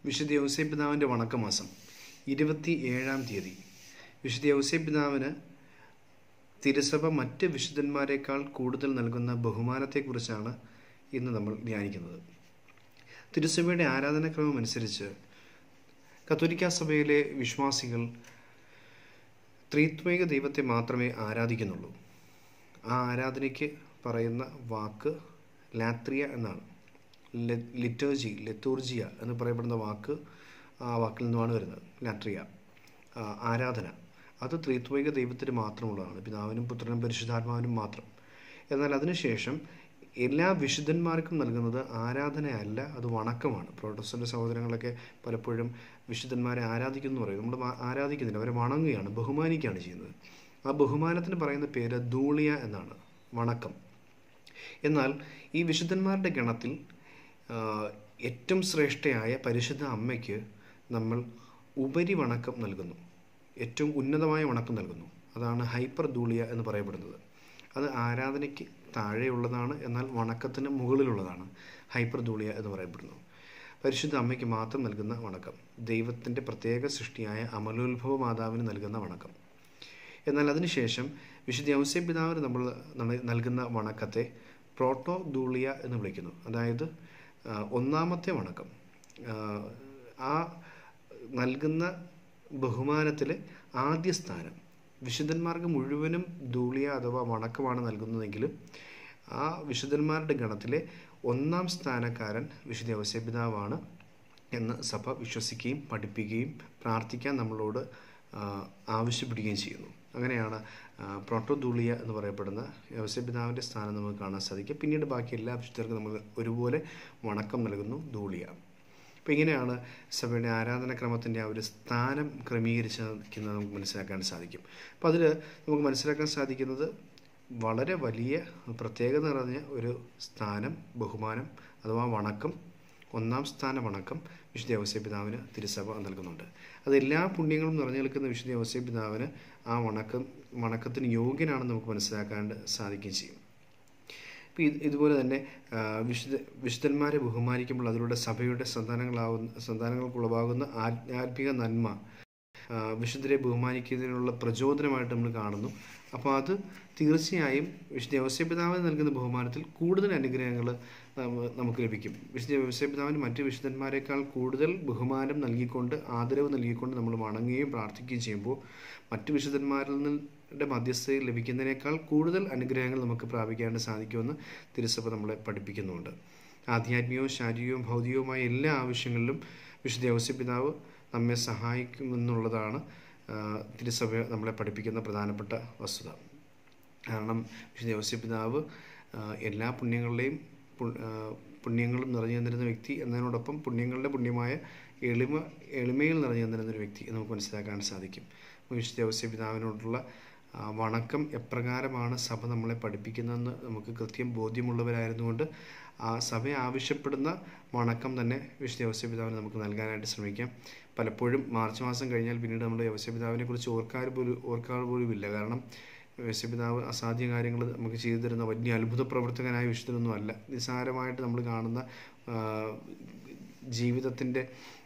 വിശുദ്ധ യൗസേ പിതാവിൻ്റെ വണക്കമാസം ഇരുപത്തി ഏഴാം തീയതി വിശുദ്ധ യൗസേ പിതാവിന് തിരുസഭ മറ്റ് വിശുദ്ധന്മാരെക്കാൾ കൂടുതൽ നൽകുന്ന ബഹുമാനത്തെക്കുറിച്ചാണ് ഇന്ന് നമ്മൾ ധ്യാനിക്കുന്നത് തിരുസഭയുടെ ആരാധനാക്രമം അനുസരിച്ച് കത്തോലിക്ക സഭയിലെ വിശ്വാസികൾ ത്രിത്വൈക ദൈവത്തെ മാത്രമേ ആരാധിക്കുന്നുള്ളൂ ആ ആരാധനയ്ക്ക് പറയുന്ന വാക്ക് ലാത്രിയ എന്നാണ് ലിറ്റേർജി ലെത്തൂർജിയ എന്ന് പറയപ്പെടുന്ന വാക്ക് ആ വാക്കിൽ നിന്നുമാണ് വരുന്നത് ലാട്രിയ ആരാധന അത് ത്രിത്വൈക ദൈവത്തിന് മാത്രമുള്ളതാണ് പിതാവിനും പുത്രനും പരിശുദ്ധാത്മാവിനും മാത്രം എന്നാൽ അതിനുശേഷം എല്ലാ വിശുദ്ധന്മാർക്കും നൽകുന്നത് ആരാധനയല്ല അത് വണക്കമാണ് പ്രോട്ടസ്റ്റന്റ് സഹോദരങ്ങളൊക്കെ പലപ്പോഴും വിശുദ്ധന്മാരെ ആരാധിക്കുന്നു പറയും നമ്മൾ ആരാധിക്കുന്നില്ല അവരെ വണങ്ങുകയാണ് ബഹുമാനിക്കുകയാണ് ചെയ്യുന്നത് ആ ബഹുമാനത്തിന് പറയുന്ന പേര് ധൂളിയ എന്നാണ് വണക്കം എന്നാൽ ഈ വിശുദ്ധന്മാരുടെ ഗണത്തിൽ ഏറ്റവും ശ്രേഷ്ഠയായ പരിശുദ്ധ അമ്മയ്ക്ക് നമ്മൾ ഉപരി വണക്കം നൽകുന്നു ഏറ്റവും ഉന്നതമായ വണക്കം നൽകുന്നു അതാണ് ഹൈപ്പർ ധൂളിയ എന്ന് പറയപ്പെടുന്നത് അത് ആരാധനയ്ക്ക് താഴെയുള്ളതാണ് എന്നാൽ വണക്കത്തിന് മുകളിലുള്ളതാണ് ഹൈപ്പർ ധൂളിയ എന്ന് പറയപ്പെടുന്നു പരിശുദ്ധ അമ്മയ്ക്ക് മാത്രം നൽകുന്ന വണക്കം ദൈവത്തിൻ്റെ പ്രത്യേക സൃഷ്ടിയായ അമലോത്ഭവ മാതാവിന് നൽകുന്ന വണക്കം എന്നാൽ അതിനുശേഷം വിശുദ്ധ ഔസ്യ പിതാവിന് നമ്മൾ നൽകുന്ന വണക്കത്തെ പ്രോട്ടോ ധൂളിയ എന്ന് വിളിക്കുന്നു അതായത് ഒന്നാമത്തെ വണക്കം ആ നൽകുന്ന ബഹുമാനത്തിലെ ആദ്യ സ്ഥാനം വിശുദ്ധന്മാർക്ക് മുഴുവനും ധൂളിയ അഥവാ വണക്കമാണ് നൽകുന്നതെങ്കിലും ആ വിശുദ്ധന്മാരുടെ ഗണത്തിലെ ഒന്നാം സ്ഥാനക്കാരൻ വിശുദ്ധ ഔസ്യപിതാവാണ് എന്ന് സഭ വിശ്വസിക്കുകയും പഠിപ്പിക്കുകയും പ്രാർത്ഥിക്കാൻ നമ്മളോട് ആവശ്യപ്പെടുകയും ചെയ്യുന്നു അങ്ങനെയാണ് പ്രോട്ടോധൂളിയ എന്ന് പറയപ്പെടുന്ന ഔസ്യപിതാവിൻ്റെ സ്ഥാനം നമുക്ക് കാണാൻ സാധിക്കും പിന്നീട് ബാക്കി എല്ലാ വിശുദ്ധർക്കും നമ്മൾ ഒരുപോലെ വണക്കം നൽകുന്നു ധൂളിയ അപ്പോൾ ഇങ്ങനെയാണ് സഭയുടെ ആരാധനാക്രമത്തിൻ്റെ ആ ഒരു സ്ഥാനം ക്രമീകരിച്ചിരിക്കുന്നത് നമുക്ക് മനസ്സിലാക്കാൻ സാധിക്കും അപ്പോൾ അതിൽ നമുക്ക് മനസ്സിലാക്കാൻ സാധിക്കുന്നത് വളരെ വലിയ പ്രത്യേകത നിറഞ്ഞ ഒരു സ്ഥാനം ബഹുമാനം അഥവാ വണക്കം ഒന്നാം സ്ഥാന വണക്കം വിശുദ്ധ ഔസ്യപിതാവിന് തിരുസഭ നൽകുന്നുണ്ട് അത് എല്ലാ പുണ്യങ്ങളും നിറഞ്ഞു നിൽക്കുന്ന വിശുദ്ധ ഔസ്യപിതാവിന് ആ വണക്കം വണക്കത്തിന് യോഗ്യനാണെന്ന് നമുക്ക് മനസ്സിലാക്കാൻ സാധിക്കുകയും ചെയ്യും ഇപ്പോൾ ഇതുപോലെ തന്നെ വിശുദ്ധ വിശുദ്ധന്മാരെ ബഹുമാനിക്കുമ്പോൾ അതിലൂടെ സഭയുടെ സന്താനങ്ങളാവുന്ന സന്താനങ്ങൾക്കുളവാകുന്ന ആത്മാത്മിക നന്മ വിശുദ്ധരെ ബഹുമാനിക്കുന്നതിനുള്ള പ്രചോദനമായിട്ട് നമ്മൾ കാണുന്നു അപ്പോൾ അത് തീർച്ചയായും വിശുദ്ധ ഔസ്യപിതാവിന് നൽകുന്ന ബഹുമാനത്തിൽ കൂടുതൽ അനുഗ്രഹങ്ങൾ നമുക്ക് ലഭിക്കും വിശുദ്ധ ഔസ്യപിതാവിന് മറ്റ് വിശുദ്ധന്മാരെക്കാൾ കൂടുതൽ ബഹുമാനം നൽകിക്കൊണ്ട് ആദരവ് നൽകിക്കൊണ്ട് നമ്മൾ വണങ്ങുകയും പ്രാർത്ഥിക്കുകയും ചെയ്യുമ്പോൾ മറ്റ് വിശുദ്ധന്മാരിൽ നിന്നുടെ മധ്യസ്ഥതയിൽ ലഭിക്കുന്നതിനേക്കാൾ കൂടുതൽ അനുഗ്രഹങ്ങൾ നമുക്ക് പ്രാപിക്കാൻ സാധിക്കുമെന്ന് തിരുസഭ നമ്മളെ പഠിപ്പിക്കുന്നുണ്ട് ആധ്യാത്മികവും ശാരീരികവും ഭൗതികവുമായ എല്ലാ ആവശ്യങ്ങളിലും വിശുദ്ധ ഔസ്യപിതാവ് നമ്മെ സഹായിക്കുമെന്നുള്ളതാണ് തിരുസഭ നമ്മളെ പഠിപ്പിക്കുന്ന പ്രധാനപ്പെട്ട വസ്തുത കാരണം വിശുദ്ധ ഔസ്യപിതാവ് എല്ലാ പുണ്യങ്ങളുടെയും പുണ്യങ്ങളും നിറഞ്ഞു തന്നിരുന്ന വ്യക്തി എന്നതിനോടൊപ്പം പുണ്യങ്ങളുടെ പുണ്യമായ എളിമ എളിമയിൽ നിറഞ്ഞു തന്നിരുന്ന ഒരു വ്യക്തി എന്ന് നമുക്ക് മനസ്സിലാക്കാൻ സാധിക്കും വിശുദ്ധ ഔസ്യപിതാവിനോടുള്ള വണക്കം എപ്രകാരമാണ് സഭ നമ്മളെ പഠിപ്പിക്കുന്നതെന്ന് നമുക്ക് കൃത്യം ബോധ്യമുള്ളവരായിരുന്നുകൊണ്ട് ആ സഭ ആവശ്യപ്പെടുന്ന വണക്കം തന്നെ വിശുദ്ധ ഔസ്യപിതാവിന് നമുക്ക് നൽകാനായിട്ട് ശ്രമിക്കാം പലപ്പോഴും മാർച്ച് മാസം കഴിഞ്ഞാൽ പിന്നീട് നമ്മുടെ ഔസ്യപിതാവിനെ കുറിച്ച് ഓർക്കാർ പോലും ഓർക്കാർ പോലും ഇല്ല കാരണം യേശുപിതാവ് അസാധ്യ കാര്യങ്ങൾ നമുക്ക് ചെയ്തു തരുന്ന വലിയ അത്ഭുത പ്രവർത്തകനായ വിശുദ്ധനൊന്നും അല്ല നിസ്സാരമായിട്ട് നമ്മൾ കാണുന്ന ജീവിതത്തിൻ്റെ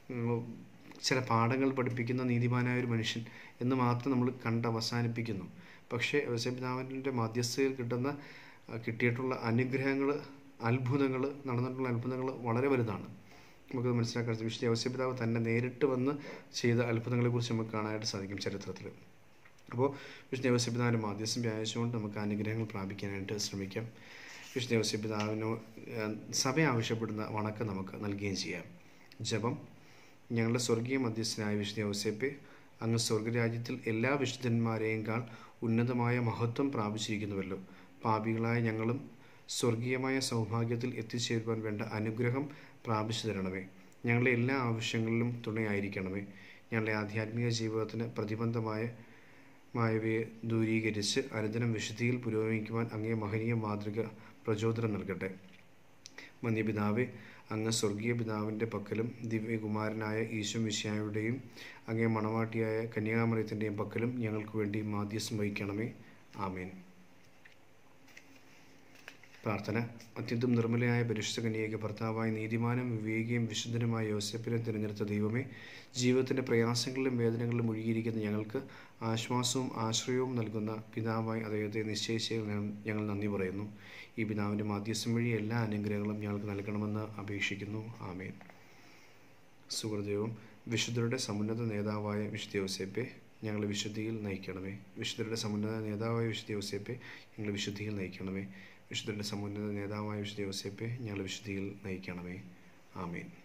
ചില പാഠങ്ങൾ പഠിപ്പിക്കുന്ന നീതിമാനായ ഒരു മനുഷ്യൻ എന്ന് മാത്രം നമ്മൾ കണ്ട് അവസാനിപ്പിക്കുന്നു പക്ഷേ യേശുപിതാവിൻ്റെ മധ്യസ്ഥയിൽ കിട്ടുന്ന കിട്ടിയിട്ടുള്ള അനുഗ്രഹങ്ങൾ അത്ഭുതങ്ങൾ നടന്നിട്ടുള്ള അത്ഭുതങ്ങൾ വളരെ വലുതാണ് നമുക്ക് മനസ്സിലാക്കാൻ വിശുദ്ധ ഔസ്യപിതാവ് തന്നെ നേരിട്ട് വന്ന് ചെയ്ത അത്ഭുതങ്ങളെക്കുറിച്ച് നമുക്ക് കാണാനായിട്ട് സാധിക്കും ചരിത്രത്തിൽ അപ്പോൾ വിശുദ്ധ ഔസ്യപിതാവിൻ്റെ മാധ്യസ്ഥം വ്യാഴച്ചുകൊണ്ട് നമുക്ക് അനുഗ്രഹങ്ങൾ പ്രാപിക്കാനായിട്ട് ശ്രമിക്കാം വിശുദ്ധ ഔസ്യപിതാവിനോ സഭ ആവശ്യപ്പെടുന്ന വണക്കം നമുക്ക് നൽകുകയും ചെയ്യാം ജപം ഞങ്ങളുടെ സ്വർഗീയ മധ്യസ്ഥനായ വിശുദ്ധ ഔസ്യപ്പെ അങ്ങ് സ്വർഗരാജ്യത്തിൽ എല്ലാ വിശുദ്ധന്മാരെയും ഉന്നതമായ മഹത്വം പ്രാപിച്ചിരിക്കുന്നുവല്ലോ പാപികളായ ഞങ്ങളും സ്വർഗീയമായ സൗഭാഗ്യത്തിൽ എത്തിച്ചേരുവാൻ വേണ്ട അനുഗ്രഹം പ്രാപിച്ചു തരണമേ ഞങ്ങളുടെ എല്ലാ ആവശ്യങ്ങളിലും തുണയായിരിക്കണമേ ഞങ്ങളുടെ ആധ്യാത്മിക ജീവിതത്തിന് പ്രതിബന്ധമായ മായവയെ ദൂരീകരിച്ച് അനുദിനം വിശുദ്ധിയിൽ പുരോഗമിക്കുവാൻ അങ്ങേ മഹനീയ മാതൃക പ്രചോദനം നൽകട്ടെ മന്യപിതാവെ അങ്ങ് സ്വർഗീയ പിതാവിൻ്റെ പക്കലും ദിവ്യകുമാരനായ ഈശോ വിശ്യായുടെയും അങ്ങേ മണവാട്ടിയായ കന്യാകുമറിയത്തിൻ്റെയും പക്കലും ഞങ്ങൾക്ക് വേണ്ടി മാധ്യസ്ഥം വഹിക്കണമേ ആമേൻ പ്രാർത്ഥന അത്യന്തം നിർമ്മലയായ പരിശുദ്ധ കന്യകയ്ക്ക് ഭർത്താവായ നീതിമാനും വിവേകിയും വിശുദ്ധനുമായ യോസെപ്പിനെ തിരഞ്ഞെടുത്ത ദൈവമേ ജീവിതത്തിൻ്റെ പ്രയാസങ്ങളിലും വേദനകളിലും ഒഴുകിയിരിക്കുന്ന ഞങ്ങൾക്ക് ആശ്വാസവും ആശ്രയവും നൽകുന്ന പിതാവായി അദ്ദേഹത്തെ നിശ്ചയിച്ച് ഞങ്ങൾ നന്ദി പറയുന്നു ഈ പിതാവിൻ്റെ മാധ്യസ്ഥം വഴി എല്ലാ അനുഗ്രഹങ്ങളും ഞങ്ങൾക്ക് നൽകണമെന്ന് അപേക്ഷിക്കുന്നു ആമേൻ സുഹൃദയവും വിശുദ്ധരുടെ സമുന്നത നേതാവായ വിശുദ്ധ യോസേപ്പെ ഞങ്ങളെ വിശുദ്ധിയിൽ നയിക്കണമേ വിശുദ്ധരുടെ സമുന്നത നേതാവായ വിശുദ്ധ യോസേപ്പെ ഞങ്ങളെ വിശുദ്ധിയിൽ നയിക്കണമേ വിശുദ്ധരുടെ സമുന്നത നേതാവായ വിശുദ്ധ യോസേപ്പെ ഞങ്ങളെ വിശുദ്ധിയിൽ നയിക്കണമേ ആമേൻ